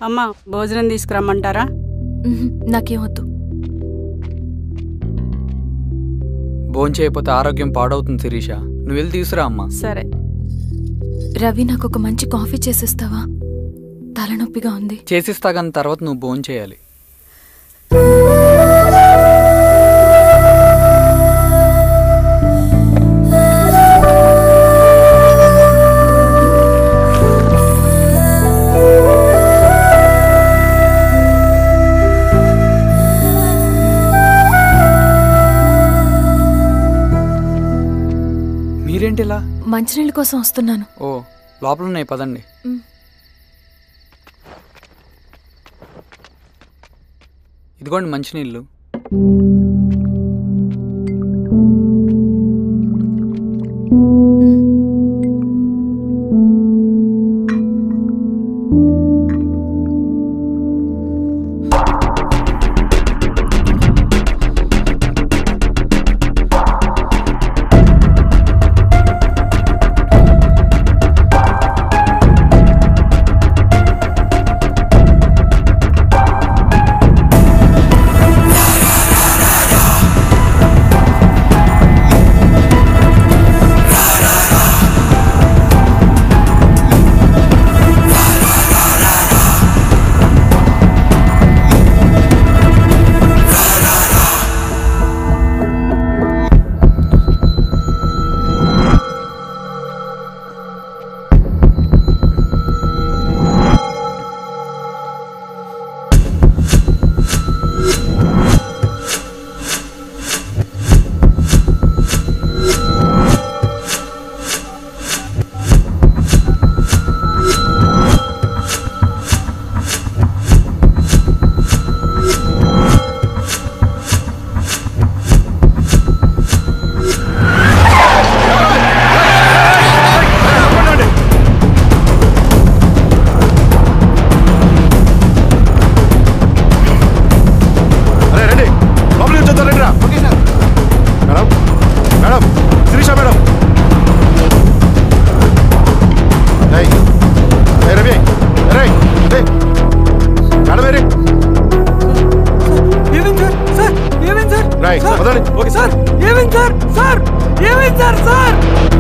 అమ్మ భోజనం తీసుకురమ్మంటారా ఉహుం, నాకేం వద్దు భోంచేయకపోతే ఆరోగ్యం పాడవుతుంది శిరీష నువ్వు వెళ్ళి తీసురా అమ్మా సరే రవి నాకు ఒక మంచి కాఫీ చేసిస్తావా తలనొప్పిగా ఉంది చేసిస్తా కానీ తర్వాత నువ్వు భోంచేయాలి మీరేంటి ఇలా మంచినీళ్ళ కోసం వస్తున్నాను ఓ లోపల ఉన్నాయి పదండి మ్. ఇదిగోండి మంచినీళ్ళు అరే రండి లోపలికి వచ్చేద్దాం రండి రా మేడం మేడం శిరీష మేడం ఏయ్, ఏయ్ రవి అరే ఏయ్, మేడం ఏరి ఏమైంది సార్ సార్ ఏమైంది సార్ రాయ్ సార్, వదండి ఓకే సార్ ఏమైంది సార్ సార్ ఏమైంది సార్ సార్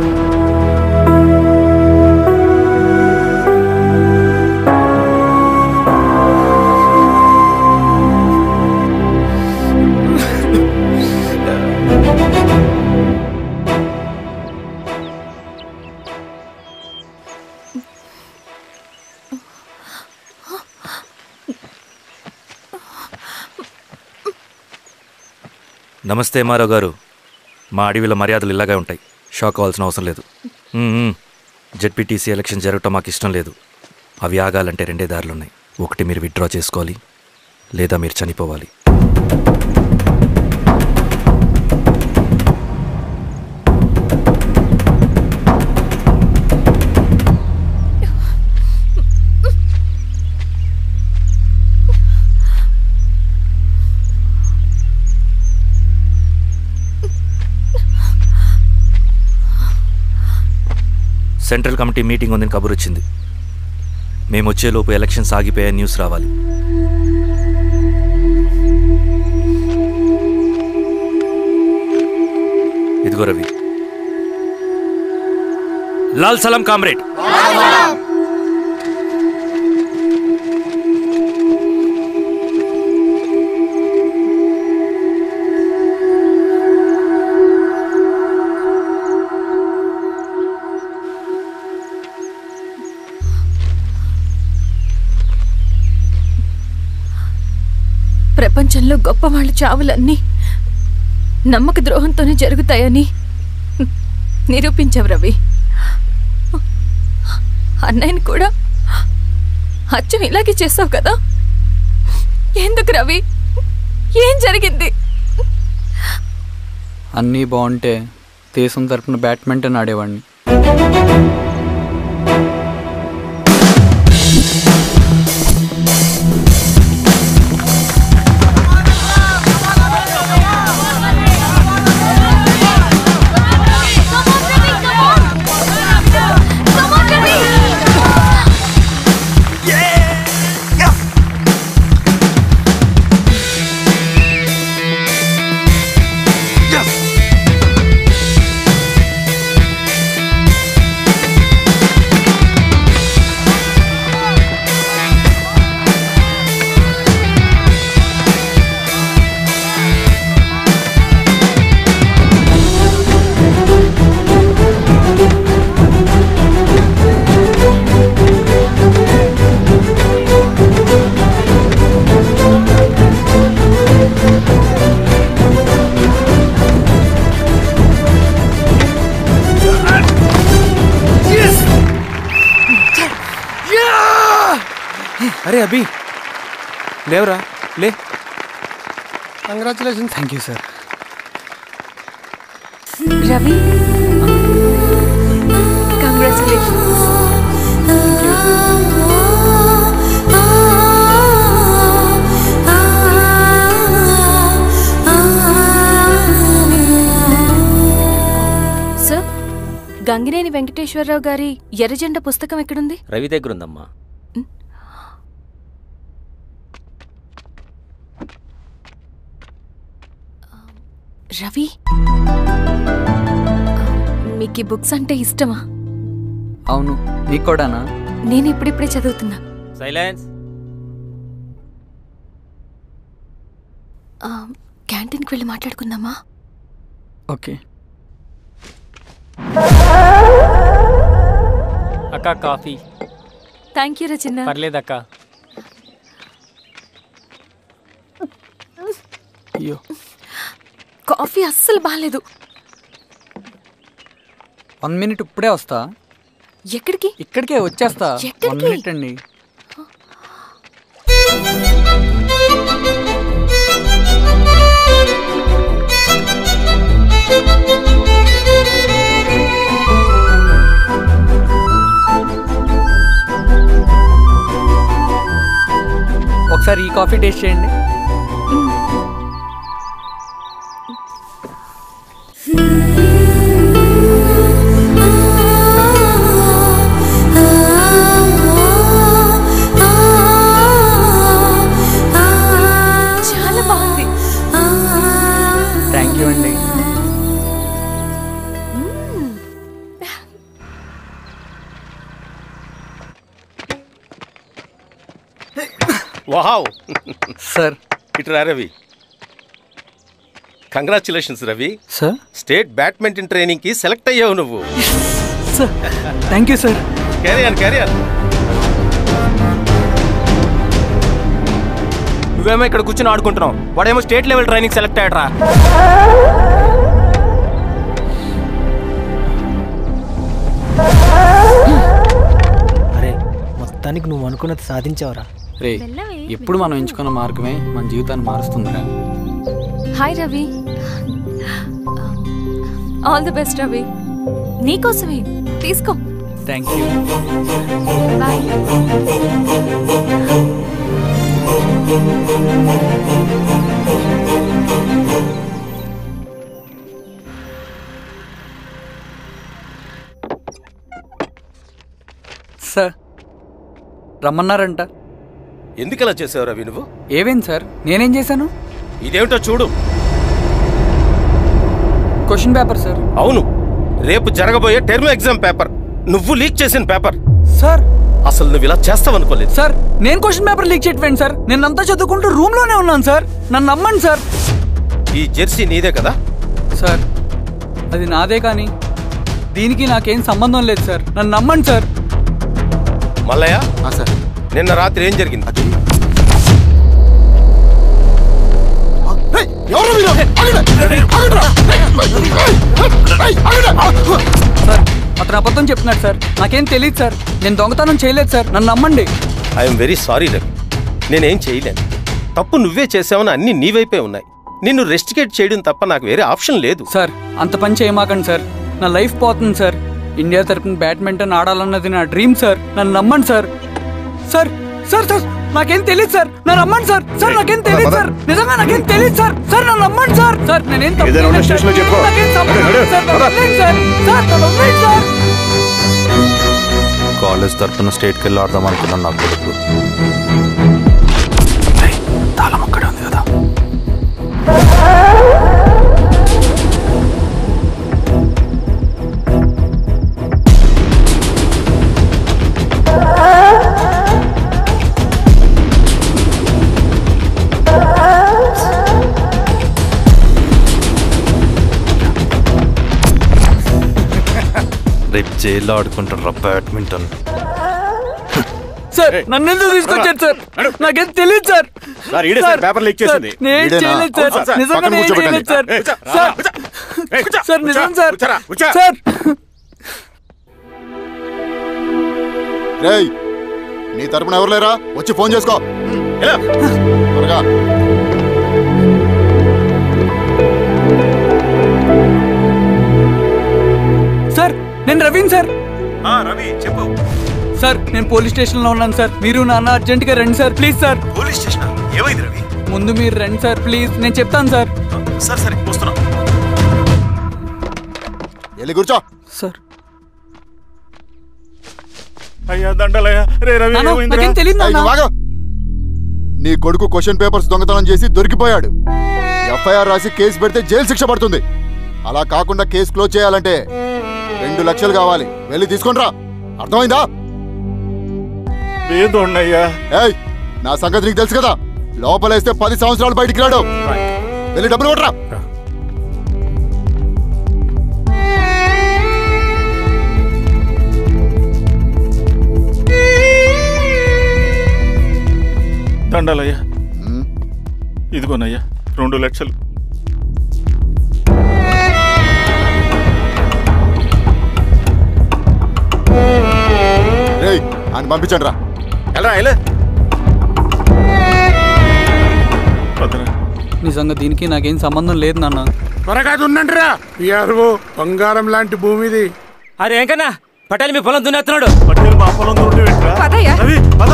నమస్తే మారో గారు మా అడవిలో మర్యాదలు ఇలాగే ఉంటాయి షాక్ అవ్వాల్సిన అవసరం లేదు జెడ్పీటీసీ ఎలక్షన్ జరగటం మాకు ఇష్టం లేదు అవి ఆగాలంటే రెండే దారులు ఉన్నాయి ఒకటి మీరు విత్డ్రా చేసుకోవాలి లేదా మీరు చనిపోవాలి సెంట్రల్ కమిటీ మీటింగ్ ఉందని కబురు వచ్చింది మేము వచ్చేలోపు ఎలక్షన్స్ ఆగిపోయే న్యూస్ రావాలి ఇదిగో రవి లాల్ సలాం కామ్రేడ్ ప్రపంచంలో గొప్ప వాళ్ళ చావులన్నీ నమ్మక ద్రోహంతోనే జరుగుతాయని నిరూపించావు రవి అన్నయ్యని కూడా అచ్చం ఇలాగే చేస్తావు కదా ఎందుకు రవి ఏం జరిగింది అన్నీ బాగుంటే దేశం తరపున బ్యాడ్మింటన్ ఆడేవాడిని Yeah! అరే అభి లేవరా లే congratulation thank you sir Ravi congratulation sir Gangineni Venkateswararao గారి ఎర్రజెండ పుస్తకం ఎక్కడుంది రవి దగ్గర ఉందమ్మా రవి మీకు ఈ బుక్స్ అంటే ఇష్టమా అవును నీకు కూడానా నేను ఇప్పుడిప్పుడే చదువుతున్నా సైలెన్స్ ఆ, క్యాంటీన్కి వెళ్ళి మాట్లాడుకుందామా ఓకే అక్క కాఫీ థ్యాంక్ యూ రచన పర్లేదక్క అయ్యో కాఫీ అస్సలు బాగాలేదు వన్ మినిట్ ఇప్పుడే వస్తా ఎక్కడికి ఇక్కడికే వచ్చేస్తా ఎక్కడికి? వన్ మినిట్ అండి ఒకసారి ఈ కాఫీ టేస్ట్ చేయండి చాలా బాగుంది థ్యాంక్ యూ అండి వావ్ సార్ ఇటు రా Ravi congratulations Ravi sir state badminton training కి సెలెక్ట్ అయ్యావు నువ్వు sir thank you sir carrier carrier నువ్వేమో ఇక్కడ కూర్చొని ఆడుకుంటున్నావు వాడేమో స్టేట్ లెవెల్ ట్రైనింగ్ సెలెక్ట్ అయ్యాడ్రా అరే మొత్తానికి నువ్వు అనుకున్నది సాధించావురా రే ఎప్పుడు మనం ఎంచుకున్న మార్గమే మన జీవితాన్ని మారుస్తుందిరా hi Ravi all the best Ravi నీకోసమే తీసుకో థ్యాంక్ యూ బాయ్ సార్ రమ్మన్నారంట ఎందుకు అలా చేసావు రవి నువ్వు ఏవేం సార్ నేనేం చేశాను ఇదేమిటో చూడు క్వశ్చన్ పేపర్ సార్ అవును రేపు జరగబోయే టర్మ్ ఎగ్జామ్ పేపర్ నువ్వు లీక్ చేసిన పేపర్ సార్ అసలు నువ్వు ఇలా చేస్తావనుకోలేదు సార్ నేను క్వశ్చన్ పేపర్ లీక్ చేయట్లేండి సార్ నేను అంతా చదువుకుంటూ రూమ్ లోనే ఉన్నాను సార్ నన్ను నమ్మండి సార్ ఈ జెర్సీ నీదే కదా సార్ అది నాదే కానీ దీనికి నాకేం సంబంధం లేదు సార్ నన్ను నమ్మండి సార్ మల్లయ్య సార్ నిన్న రాత్రి ఏం జరిగింది ఎవరు మీరు ఆగండి! ఆగండిరా! ఏయ్, ఆగండి! సార్ అతను అబద్ధం చెప్తున్నాడు సార్ నాకేం తెలియదు సార్ నేను దొంగతనం చేయలేదు సార్ నన్ను నమ్మండి ఐఎమ్ వెరీ సారీ రవి నేనేం చేయలేను తప్పు నువ్వే చేసావని అన్ని నీ వైపే ఉన్నాయి నిన్ను రెస్టికేట్ చేయడం తప్ప నాకు వేరే ఆప్షన్ లేదు సార్ అంత పని చేయమాకండి సార్ నా లైఫ్ పోతుంది సార్ ఇండియా తరపున బ్యాడ్మింటన్ ఆడాలన్నది నా డ్రీమ్ సార్ నన్ను నమ్మండి సార్ సార్ సార్ సార్ నాకేం తెలియదు సార్ నన్ను నమ్మండి సార్ సార్ నాకేం తెలియదు సార్ నిజంగా నాకేం తెలియదు సార్ సార్ నన్ను నమ్మండి సార్ సార్ నేనేం తప్పు ఏదైనా ఉంటే చేయలేదు సార్. స్టేషన్లో చెప్పుకో. నాకేం సంబంధం నడు, లేదు సార్ నన్ను నడు. వదిలేయండి సార్ సార్ నన్ను వదిలేయండి సార్ కాలేజ్ తరఫున స్టేట్కి వెళ్ళి ఆడదాం అనుకున్నాను నా కొడుకు తాళం అక్కడే ఉంది కదా రేపు జైల్లో ఆడుకుంటారా బ్యాడ్మింటన్ సార్ నన్ను ఎందుకు తీసుకొచ్చారు సార్ నాకేం తెలియదు సార్ సార్, ఈడే సార్ పేపర్ లీక్ చేసింది. సార్, నేను ఈడేనా? చేయలేదు సార్ అవును సార్, నిజంగా పక్కన నేను కూర్చోబెట్టండి. చేయలేదు సార్ ఏయ్, కూర్చో, సార్ కూర్చో. ఏయ్, కూర్చో, సార్ నిజం కూర్చో, సార్ కూర్చోరా, కూర్చో. సార్ రేయ్ నీ తరపున ఎవరు లేరా వచ్చి ఫోన్ చేసుకో త్వరగా సార్ నేను రవీన్ సార్ రవి చెప్పు సార్ నేను పోలీస్ స్టేషన్ లో ఉన్నాను సార్ మీరు నాన్న అర్జెంట్ గా రండి sir please sir police station ఏమైంది రవి ముందు మీరు రండి సార్ ప్లీజ్ నేను చెప్తాను సార్ సరే సరే వస్తున్నా వెళ్ళి కూర్చో సార్ అయ్యా దండలయ్యా రే రవి నాన్న, ఏమైందిరా? నాకేం తెలియదు ఏయ్, నువ్వు ఆగు. నీ కొడుకు క్వశ్చన్ పేపర్స్ దొంగతనం చేసి దొరికిపోయాడు ఎఫ్ఐఆర్ రాసి కేసు పెడితే జైలు శిక్ష పడుతుంది అలా కాకుండా కేసు క్లోజ్ చేయాలంటే రెండు లక్షలు కావాలి వెళ్ళి తీసుకొని రా అర్థమైందా పేదోడ్నయ్యా ఏయ్ నా సంగతి నీకు తెలుసు కదా లోపలేస్తే పది సంవత్సరాలు బయటికి రాడు వెళ్ళి డబ్బులు కొట్టరా దండాలయ్యా ఇదిగోనయ్యా రెండు లక్షలు రేయ్ ఆయన పంపించండి రా వెళ్ళరా వెళ్ళు భద్రా నిజంగా దీనికి నాకేం సంబంధం లేదు నాన్న త్వరగా దున్నండిరా పిఆర్ఓ బంగారం లాంటి భూమిది అరే ఏంకన్నా పటేల్ మీ పొలం దున్నేస్తున్నాడు పట్టేలు మా పొలం దొరికి పెట్టరా పదయ్యా. రవి పద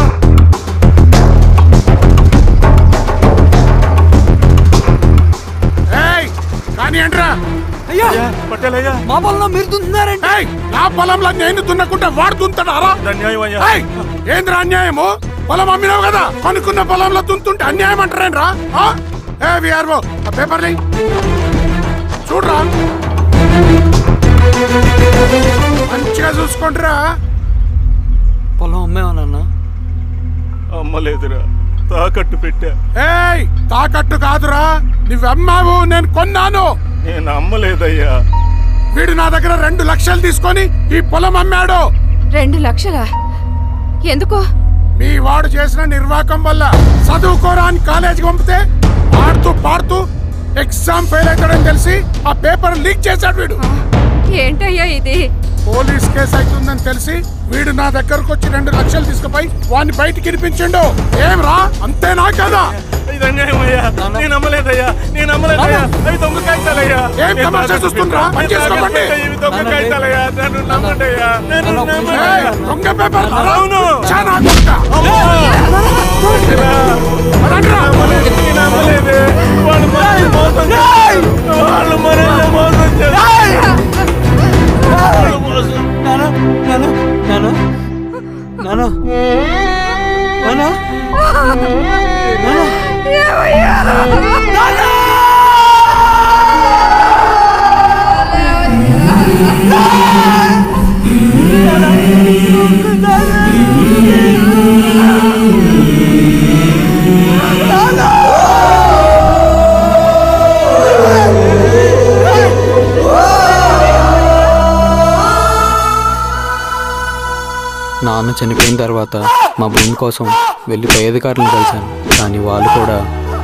ఏయ్ కానీ అంటరా అయ్యా పట్టేలయ్యా మా పొలంలో మీరు దున్నుతున్నారండి ఏయ్ నా పొలంలో నేను దున్నకుంటే వాడు దున్నుతాడారా అన్యాయం అయ్యా ఏయ్ ఏంద్రా అన్యాయము పొలం అమ్మినావు కదా కొనుక్కున్న పొలంలో దున్తుంటే అన్యాయం అంటారేంట్రా ఆ? ఏ విఆర్ఓ ఆ పేపర్ని చూడరా మంచిగా చూసుకుంటారా పొలం అమ్మేవా నాన్న అమ్మలేదురా తాకట్టు పెట్టా ఏయ్ తాకట్టు కాదురా నువ్వమ్మావు నేను కొన్నాను నేను అమ్మలేదయ్యా వీడు నా దగ్గర రెండు లక్షలు తీసుకొని ఈ పొలం అమ్మాడు రెండు లక్షలా ఎందుకు మీ వాడు చేసిన నిర్వాకం వల్ల చదువుకోరా అని కాలేజీకి పంపితే ఆడుతూ పాడుతూ ఎగ్జామ్ ఫెయిల్ అవుతాడని తెలిసి ఆ పేపర్ లీక్ చేశాడు వీడు ఏంటయ్యా ఇది పోలీస్ కేసు అవుతుందని తెలిసి వీడు నా దగ్గరకు వచ్చి రెండు లక్షలు తీసుకుపోయి వాడిని బయటికి ఇరిపించిండు ఏం రా అంతేనా కదా ఇది అన్యాయం అయ్యా నేను అమ్మలేదయ్యా నేను అమ్మలేదయ్యా అవి దొంగ కాగితాలయ్యా ఏం నేను తమాషా తాకట్టు చూస్తుండ్రా? పెట్టా. పని చేసుకోమండి. నేను తాకట్టు పెట్టా. ఇవి దొంగ కాగితాలయ్యా నన్ను నమ్మండయ్యా నేను ఏయ్, నమ్మనయ్యా. దొంగ పేపర్ అవును. చాలా కొడుక. పదండ్రా. నేను అమ్మలేదే. వాళ్ళు మనల్ని మోసం చేశారు. వాళ్ళు మనల్ని మోసం చేశారు. వాళ్ళు మోసం నాన్న నాన్న నాన్న నాన్న నాన్న నాన్న చనిపోయిన తర్వాత మా భూమి కోసం వెళ్ళి పై అధికారులను కలిశాను కానీ వాళ్ళు కూడా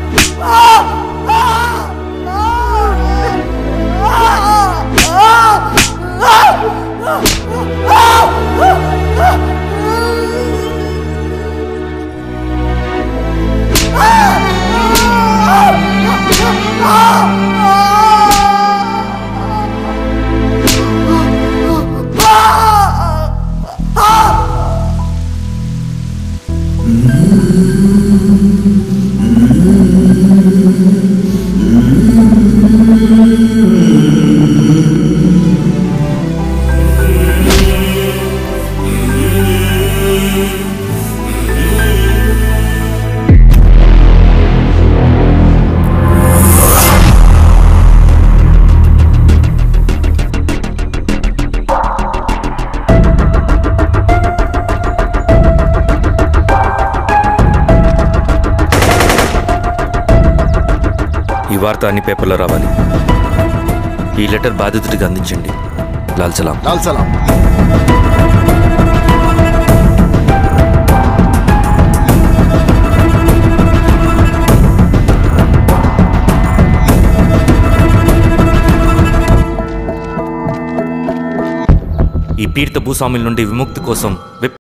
ఈ వార్త అన్ని పేపర్లో రావాలి ఈ లెటర్ బాధితుడికి అందించండి లాల్ సలాం లాల్ సలాం ఈ పీడిత భూస్వాముల నుండి విముక్తి కోసం విప్